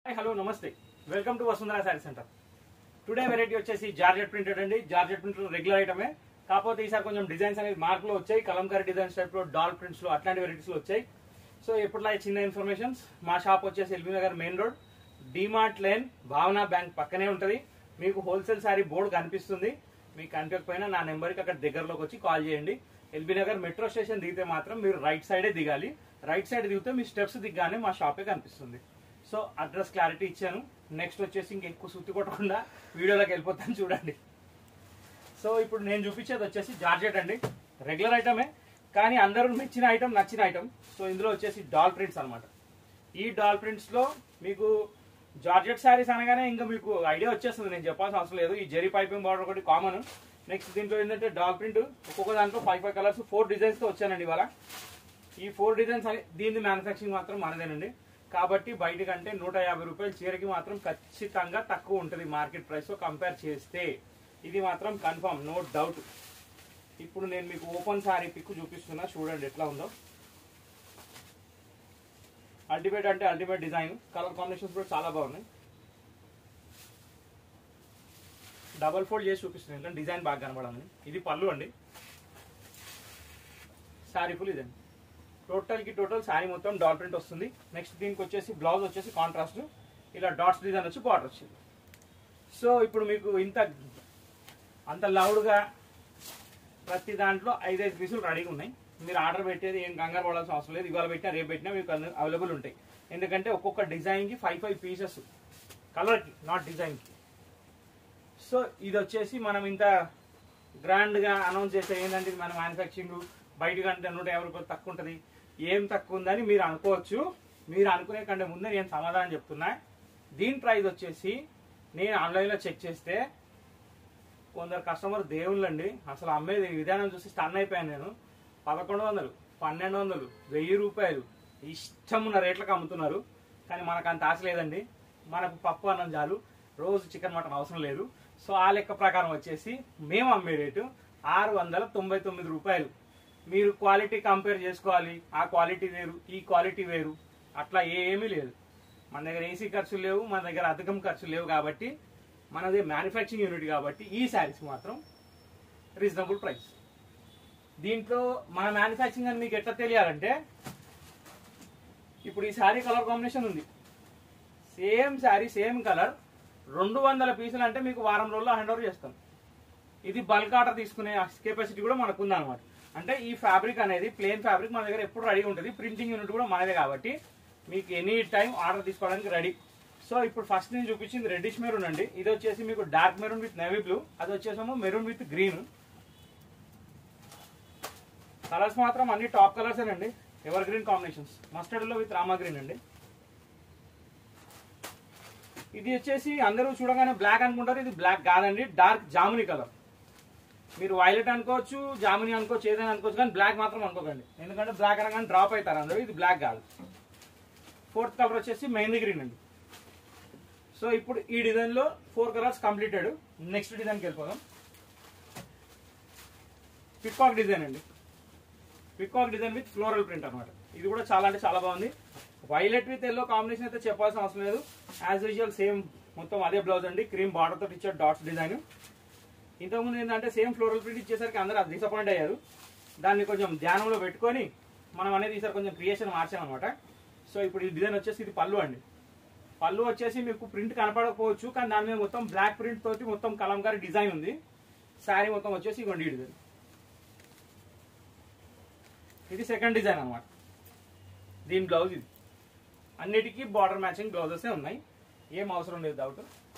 hi hello నమస్తే welcome to Vasundhara sari centre today variety వచ్చేసి georgette printed అండి జార్జెట్ ప్రింటర్ రెగ్యులర్ ఐటమే కాకపోతే ఈసారి కొంచెం డిజైన్స్ అనేది మార్కులు వచ్చాయి కలంకారీ డిజైన్స్ టైప్ లో డాల్ ప్రింట్స్ లో అట్లాంటి వెరైటీస్ లో వచ్చాయి సో ఎప్పటిలా చిన్న ఇన్ఫర్మేషన్స్ మా షాప్ వచ్చేసి L B Nagar main road DMart lane Bhavana bank పక్కనే ఉంటుంది మీకు హోల్సేల్ శారీ బోర్డు కనిపిస్తుంది మీకు కనిపించకపోయినా నా నెంబర్కి అక్కడ దగ్గరలోకి వచ్చి కాల్ చేయండి ఎల్బీ నగర్ మెట్రో స్టేషన్ దిగితే మాత్రం మీరు రైట్ సైడే దిగాలి రైట్ సైడ్ దిగితే మీ స్టెప్స్ దిగ్గానే మా షాపే కనిపిస్తుంది సో అడ్రస్ క్లారిటీ ఇచ్చాను నెక్స్ట్ వచ్చేసి ఇంకెక్కువ సుత్తి కొట్టకుండా వీడియోలోకి వెళ్ళిపోతాను చూడండి సో ఇప్పుడు నేను చూపించేది వచ్చేసి జార్జెట్ అండి రెగ్యులర్ ఐటమే కానీ అందరూ మెచ్చిన ఐటమ్ నచ్చిన ఐటమ్ సో ఇందులో వచ్చేసి డాల్ ప్రింట్స్ అన్నమాట ఈ డాల్ ప్రింట్స్ లో మీకు జార్జెట్ శారీస్ అనగానే ఇంకా మీకు ఐడియా వచ్చేస్తుంది నేను చెప్పాల్సిన అవసరం లేదు ఈ జెరీ పైపింగ్ బార్డర్ ఒకటి కామన్ నెక్స్ట్ దీంట్లో ఏంటంటే డాల్ ప్రింట్ ఒక్కొక్క దాంట్లో five five colours four designs తో వచ్చానండి ఇవాళ ఈ ఫోర్ డిజైన్స్ అని దీని మ్యానుఫ్యాక్చరింగ్ మాత్రం మనదేనండి కాబట్టి బయట కంటే నూట యాభై రూపాయలు చీరకి మాత్రం ఖచ్చితంగా తక్కువ ఉంటుంది మార్కెట్ ప్రైస్ తో కంపేర్ చేస్తే ఇది మాత్రం కన్ఫర్మ్ నో డౌట్ ఇప్పుడు నేను మీకు ఓపెన్ సారీ పిక్ చూపిస్తున్నా చూడండి ఎట్లా ఉందో అల్టిమేట్ అంటే అల్టిమేట్ డిజైన్ కలర్ కాంబినేషన్స్ కూడా చాలా బాగున్నాయి డబల్ ఫోల్డ్ చేసి చూపిస్తున్నాను ఎందుకంటే డిజైన్ బాగా కనబడాలని ఇది పళ్ళు అండి శారీ ఫుల్ ఇదండి టోటల్ కి టోటల్ శారీ మొత్తం డాట్ ప్రింట్ వస్తుంది నెక్స్ట్ దీనికి వచ్చేసి బ్లౌజ్ వచ్చేసి కాంట్రాస్ట్ ఇలా డాట్స్ డిజైన్ వచ్చి బార్డర్ వచ్చింది సో ఇప్పుడు మీకు ఇంత అంత లౌడ్గా ప్రతి దాంట్లో ఐదైదు పీసులు రెడీగా ఉన్నాయి మీరు ఆర్డర్ పెట్టేది ఏం కంగారు పడాల్సిన అవసరం లేదు ఇవాళ పెట్టినా రేపు పెట్టినా మీకు అవైలబుల్ ఉంటాయి ఎందుకంటే ఒక్కొక్క డిజైన్కి ఫైవ్ ఫైవ్ పీసెస్ కలర్కి నాట్ డిజైన్కి సో ఇది వచ్చేసి మనం ఇంత గ్రాండ్గా అనౌన్స్ చేస్తే ఏంటంటే ఇది మన మ్యానుఫ్యాక్చరింగ్ బయట కంటే నూట యాభై రూపాయలు తక్కువ ఉంటుంది ఏం తక్కువ ఉందని మీరు అనుకోవచ్చు మీరు అనుకునే కంటే ముందే నేను సమాధానం చెప్తున్నా దీని ప్రైస్ వచ్చేసి నేను ఆన్లైన్లో చెక్ చేస్తే కొందరు కస్టమర్ దేవుళ్ళండి అసలు అమ్మేది విధానం చూసి స్టన్ అయిపోయాను నేను పదకొండు వందలు పన్నెండు వందలు వెయ్యి రూపాయలు ఇష్టం ఉన్న రేట్లకు అమ్ముతున్నారు కానీ మనకు అంత ఆశ లేదండి మనకు పప్పు అన్నం చాలు రోజు చికెన్ మటన్ అవసరం లేదు సో ఆ లెక్క ప్రకారం వచ్చేసి మేము అమ్మే రేటు ఆరు వందల తొంభై తొమ్మిది రూపాయలు మీరు క్వాలిటీ కంపేర్ చేసుకోవాలి ఆ క్వాలిటీ వేరు ఈ క్వాలిటీ వేరు అట్లా ఏమీ లేదు మన దగ్గర ఏసీ ఖర్చులు లేవు మన దగ్గర అధికం ఖర్చులు లేవు కాబట్టి మనది మ్యానుఫ్యాక్చరింగ్ యూనిట్ కాబట్టి ఈ శారీస్ మాత్రం రీజనబుల్ ప్రైస్ దీంట్లో మన మ్యానుఫ్యాక్చరింగ్ అని మీకు ఎట్లా తెలియాలంటే ఇప్పుడు ఈ శారీ కలర్ కాంబినేషన్ ఉంది సేమ్ శారీ సేమ్ కలర్ రెండు వందల పీసులు అంటే మీకు వారం రోజుల్లో హ్యాండ్ ఓవర్ చేస్తాం ఇది బల్క్ ఆర్డర్ తీసుకునే కెపాసిటీ కూడా మనకు ఉందన్నమాట అంటే ఈ ఫ్యాబ్రిక్ అనేది ప్లేన్ ఫ్యాబ్రిక్ మన దగ్గర ఎప్పుడు రెడీ ఉంటుంది ప్రింటింగ్ యూనిట్ కూడా మనదే కాబట్టి మీకు ఎనీ టైం ఆర్డర్ తీసుకోవడానికి రెడీ సో ఇప్పుడు ఫస్ట్ నేను చూపించింది రెడ్డిష్ మెరూన్ అండి ఇది వచ్చేసి మీకు dark maroon with navy blue అది వచ్చేసేమో మెరూన్ విత్ గ్రీన్ కలర్స్ మాత్రం అన్ని టాప్ కలర్స్ అండి ఎవర్ గ్రీన్ కాంబినేషన్స్ మస్టర్డ్ లో విత్ రామా గ్రీన్ అండి ఇది వచ్చేసి అందరూ చూడగానే బ్లాక్ అనుకుంటారు ఇది బ్లాక్ కాదండి డార్క్ జాముని కలర్ మీరు వైలెట్ అనుకోవచ్చు జాముని అనుకోవచ్చు ఏదైనా అనుకోవచ్చు కానీ బ్లాక్ మాత్రం అనుకోకండి ఎందుకంటే బ్లాక్ అనగానే డ్రాప్ అవుతారు అందరూ ఇది బ్లాక్ కాదు ఫోర్త్ కలర్ వచ్చేసి మెహందీ గ్రీన్ అండి సో ఇప్పుడు ఈ డిజైన్ లో ఫోర్ కలర్స్ కంప్లీటెడ్ నెక్స్ట్ డిజైన్కి వెళ్ళిపోదాం పికాక్ డిజైన్ అండి peacock design with floral print అనమాట ఇది కూడా చాలా అంటే చాలా బాగుంది వైలెట్ విత్ ఎల్లో కాంబినేషన్ అయితే చెప్పాల్సిన అవసరం లేదు యాజ్ యూజువల్ సేమ్ మొత్తం అదే బ్లౌజ్ అండి క్రీమ్ బార్డర్ తోటి ఇచ్చారు డాట్స్ డిజైన్ ఇంతకుముందు ఏంటంటే సేమ్ ఫ్లోరల్ ప్రింట్ ఇచ్చేసరికి అందరూ అది డిసప్పాయింట్ అయ్యారు దాన్ని కొంచెం ధ్యానంలో పెట్టుకొని మనం అనేది ఈసారి కొంచెం క్రియేషన్ మార్చామన్నమాట సో ఇప్పుడు ఈ డిజైన్ వచ్చేసి ఇది పళ్ళు అండి పళ్ళు వచ్చేసి మీకు ప్రింట్ కనపడకపోవచ్చు కానీ దాని మీద మొత్తం బ్లాక్ ప్రింట్ తోటి మొత్తం కలంకారీ డిజైన్ ఉంది శారీ మొత్తం వచ్చేసి ఇవ్వండి ఈ డిజైన్ ఇది సెకండ్ డిజైన్ అన్నమాట దీని బ్లౌజ్ ఇది అన్నిటికీ బార్డర్ మ్యాచింగ్ బ్లౌజెస్ ఉన్నాయి ఏం అవసరం లేదు doubt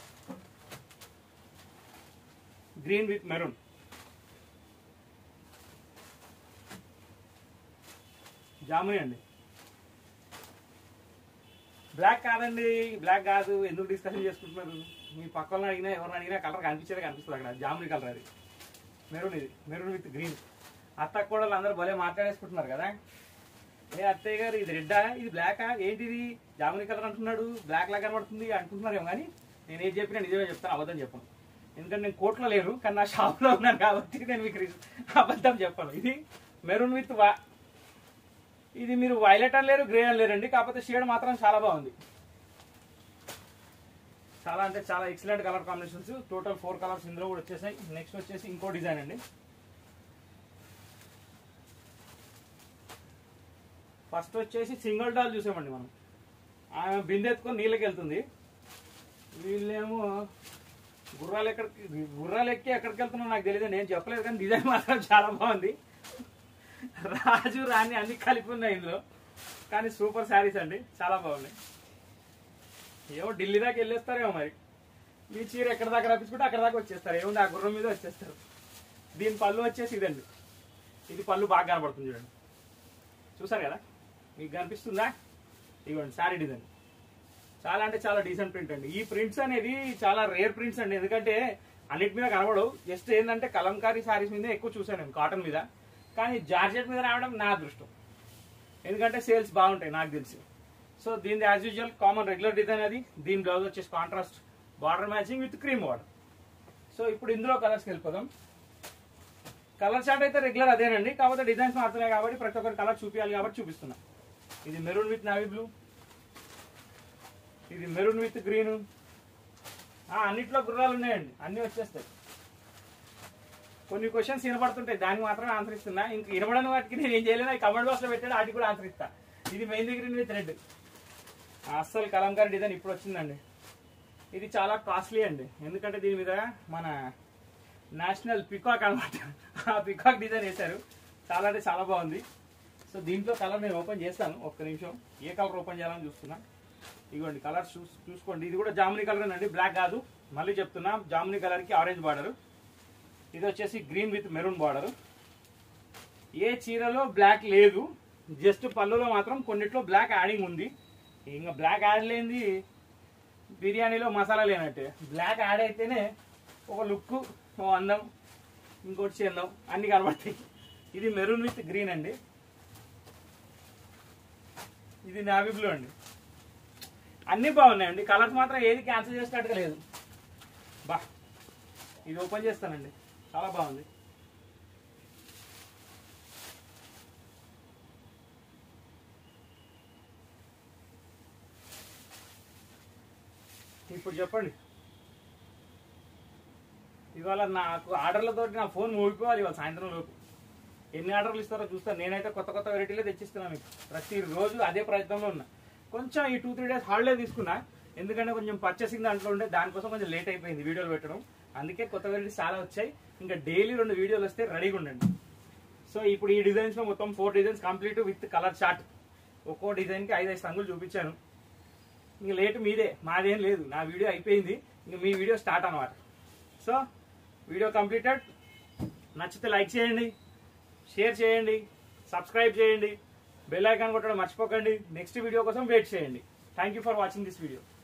green with maroon jamuni అండి బ్లాక్ కాదండి బ్లాక్ కాదు ఎందుకు డిస్కషన్ చేసుకుంటున్నారు మీ పక్కన అడిగినా ఎవరిని అడిగినా కలర్ కనిపించేది కనిపిస్తుంది అక్కడ జాముని కలర్ అది మెరూన్ ఇది మెరూన్ విత్ గ్రీన్ అత్త కూడా అందరూ భలే మాట్లాడేసుకుంటున్నారు కదా ఏ అత్తయ్య గారు ఇది రెడ్డా ఇది బ్లాకా ఏంటిది జాముని కలర్ అంటున్నాడు బ్లాక్ లా కనబడుతుంది అంటున్నారేమో కానీ నేను ఏం చెప్పినా నిజమే చెప్తాను అబద్ధం చెప్పను ఎందుకంటే నేను కోట్లో లేను కానీ నా షాప్లో ఉన్నాను కాబట్టి నేను మీకు రీజన్- అబద్ధం చెప్పను ఇది మెరూన్ విత్ వా ఇది మీరు వైలెట్ అని లేరు గ్రే అని లేరండి కాకపోతే షేడ్ మాత్రం చాలా బాగుంది చాలా అంటే చాలా excellent colour combinations total four colours ఇందులో కూడా వచ్చేసాయి నెక్స్ట్ వచ్చేసి ఇంకో డిజైన్ అండి ఫస్ట్ వచ్చేసి సింగిల్ డాల్ చూసామండి మనం ఆమె బిందె ఎత్తుకొని నీళ్ళకి వెళ్తుంది వీళ్ళేమో గుర్రాలు ఎక్కడికి గుర్రాలు ఎక్కి ఎక్కడికి వెళ్తున్నా నాకు తెలియదు నేను చెప్పలేదు కానీ డిజైన్ మాత్రం చాలా బాగుంది రాజు రాణి అన్ని కలిపి ఉన్నాయి ఇందులో కానీ సూపర్ శారీస్ అండి చాలా బాగున్నాయి ఏమో ఢిల్లీ దాకా వెళ్ళేస్తారేమో మరి ఈ చీర ఎక్కడ దాకా రప్పించుకుంటే అక్కడ దాకా వచ్చేస్తారు ఏముంది ఆ గుర్రం మీద వచ్చేస్తారు దీని పళ్ళు వచ్చేసి ఇదండి ఇది పళ్ళు బాగా కనబడుతుంది చూడండి చూసారు కదా మీకు కనిపిస్తుందా ఇవ్వండి శారీ డిజైన్ చాలా అంటే చాలా డీసెంట్ ప్రింట్ అండి ఈ ప్రింట్స్ అనేది చాలా రేర్ ప్రింట్స్ అండి ఎందుకంటే అన్నిటి మీద కనబడవు జస్ట్ ఏంటంటే కలంకారీ శారీస్ మీద ఎక్కువ చూసాను నేను కాటన్ మీద కానీ జార్జెట్ మీద రావడం నా అదృష్టం ఎందుకంటే సేల్స్ బాగుంటాయి నాకు తెలిసి సో దీని as usual common regular design అది దీని బ్లౌజ్ వచ్చేసి contrast border matching with cream border so ఇప్పుడు ఇందులో కలర్స్కి వెళ్ళిపోదాం కలర్ చార్ట్ అయితే రెగ్యులర్ అదేనండి కాకపోతే డిజైన్స్ మారుతున్నాయి కాబట్టి ప్రతి ఒక్కరి కలర్ చూపించాలి కాబట్టి చూపిస్తున్నా ఇది మెరూన్ విత్ నావీ బ్లూ ఇది మెరూన్ విత్ గ్రీన్ అన్నిట్లో గుర్రాలు ఉన్నాయండి అన్ని వచ్చేస్తాయి కొన్ని క్వశ్చన్స్ వినపడుతుంటాయి దానికి మాత్రమే ఆన్సర్ ఇస్తున్నా ఇంక వినపడని వాటికి నేను ఏం చేయలేను ఈ కమెంట్ బాక్స్ లో పెట్టాడు వాటికి కూడా ఆన్సర్ ఇస్తా ఇది మెయిన్ గ్రీన్ విత్ రెడ్ అస్సలు కలంకారీ డిజైన్ ఇప్పుడు వచ్చిందండి ఇది చాలా కాస్ట్లీ అండి ఎందుకంటే దీని మీద మన నేషనల్ పికాక్ అనమాట ఆ పికాక్ డిజైన్ వేశారు చాలా అంటే చాలా బాగుంది సో దీంట్లో కలర్ నేను ఓపెన్ చేస్తాను ఒక్క నిమిషం ఏ కలర్ ఓపెన్ చేయాలని చూస్తున్నా ఇదిగోండి కలర్ చూస్ చూసుకోండి ఇది కూడా జామునీ కలర్ అండి బ్లాక్ కాదు మళ్ళీ చెప్తున్నా జామునీ కలర్కి ఆరెంజ్ బార్డర్ ఇది వచ్చేసి గ్రీన్ విత్ మెరూన్ బార్డర్ ఏ చీరలో బ్లాక్ లేదు జస్ట్ పళ్ళులో మాత్రం కొన్నిట్లో బ్లాక్ యాడింగ్ ఉంది ఇంకా బ్లాక్ యాడ్ లేనిది బిర్యానీలో మసాలా లేనట్టే బ్లాక్ యాడ్ అయితేనే ఒక లుక్ ఓ అందం ఇంకోటి చేద్దాం అన్ని కనబడతాయి ఇది మెరూన్ విత్ గ్రీన్ అండి ఇది నావీ బ్లూ అండి అన్నీ బాగున్నాయండి కలర్స్ మాత్రం ఏది క్యాన్సిల్ చేసినట్టుగా లేదు బా ఇది ఓపెన్ చేస్తానండి చాలా బాగుంది ఇప్పుడు చెప్పండి ఇవాళ నాకు ఆర్డర్లతో నా ఫోన్ మోగిపోవాలి ఇవాళ సాయంత్రం లోపు ఎన్ని ఆర్డర్లు ఇస్తారో చూస్తాను నేనైతే కొత్త కొత్త వెరైటీలే తెచ్చిస్తున్నాను మీకు ప్రతిరోజు అదే ప్రయత్నంలో ఉన్నా కొంచెం ఈ టూ త్రీ డేస్ హాలిడే తీసుకున్నా ఎందుకంటే కొంచెం పర్చేసింగ్ దాంట్లో ఉండే దానికోసం కొంచెం లేట్ అయిపోయింది వీడియోలు పెట్టడం అందుకే కొత్త వెరైటీస్ చాలా వచ్చాయి ఇంకా డైలీ రెండు వీడియోలు వస్తే రెడీగా ఉండండి సో ఇప్పుడు ఈ డిజైన్స్ లో మొత్తం four designs complete with colour chart ఒక్కో డిజైన్కి ఐదు ఐదు సంగులు చూపించాను ఇంక లేట్ మీదే మాదేం లేదు నా వీడియో అయిపోయింది ఇంక మీ వీడియో స్టార్ట్ అనమాట సో వీడియో కంప్లీటెడ్ నచ్చితే లైక్ చేయండి షేర్ చేయండి సబ్స్క్రైబ్ చేయండి బెల్ ఐకాన్ కొట్టడం మర్చిపోకండి నెక్స్ట్ వీడియో కోసం వెయిట్ చేయండి thank you for watching this video